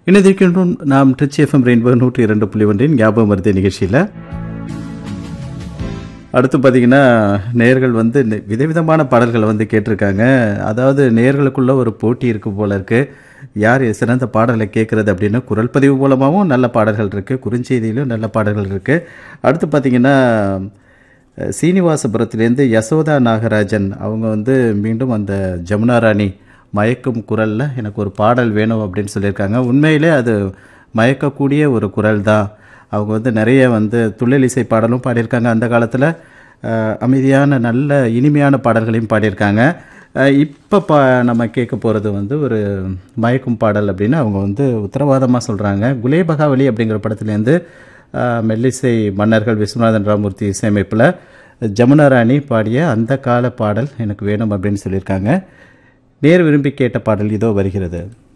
இணைந்திருக்கின்றோம் நாம் Trichy FM rainbow நூற்றி இரண்டு புள்ளி ஒன்றின் ஞாபகம் மருத்துவ நிகழ்ச்சியில் அடுத்து பார்த்தீங்கன்னா நேர்கள் வந்து நெ- விதவிதமான பாடல்களை வந்து கேட்டிருக்காங்க அதாவது நேர்களுக்குள்ள ஒரு போட்டி இருக்கு போல இருக்கு யார் சிறந்த பாடலை கேட்கறது அப்படின்னு குரல் பதிவு மூலமாகவும் நல்ல பாடல்கள் இருக்கு குறுஞ்செய்தியிலும் நல்ல பாடல்கள் இருக்கு அடுத்து பார்த்தீங்கன்னா அஹ், சீனிவாசபுரத்துலேருந்து யசோதா நாகராஜன் அவங்க வந்து மீண்டும் அந்த ஜமுனா ராணி மயக்கும் குரலில் எனக்கு ஒரு பாடல் வேணும் அப்படின்னு சொல்லியிருக்காங்க உண்மையிலே அது மயக்கக்கூடிய ஒரு குரல் தான் அவங்க வந்து நிறைய வந்து துள்ளல் இசை பாடலும் பாடியிருக்காங்க அந்த காலத்தில் அமைதியான நல்ல இனிமையான பாடல்களையும் பாடியிருக்காங்க இப்போ பா நம்ம கேட்க போகிறது வந்து ஒரு மயக்கும் பாடல் அப்படின்னு அவங்க வந்து உத்தரவாதமாக சொல்கிறாங்க குலேபகாவலி அப்படிங்கிற படத்துலேருந்து அஹ், மெல்லிசை மன்னர்கள் விஸ்வநாதன் ராமூர்த்தி இசையமைப்பில் ஜமுனா ராணி பாடிய அந்த கால பாடல் எனக்கு வேணும் அப்படின்னு சொல்லியிருக்காங்க நேர் விரும்பி கேட்ட பாடல் இதோ வருகிறது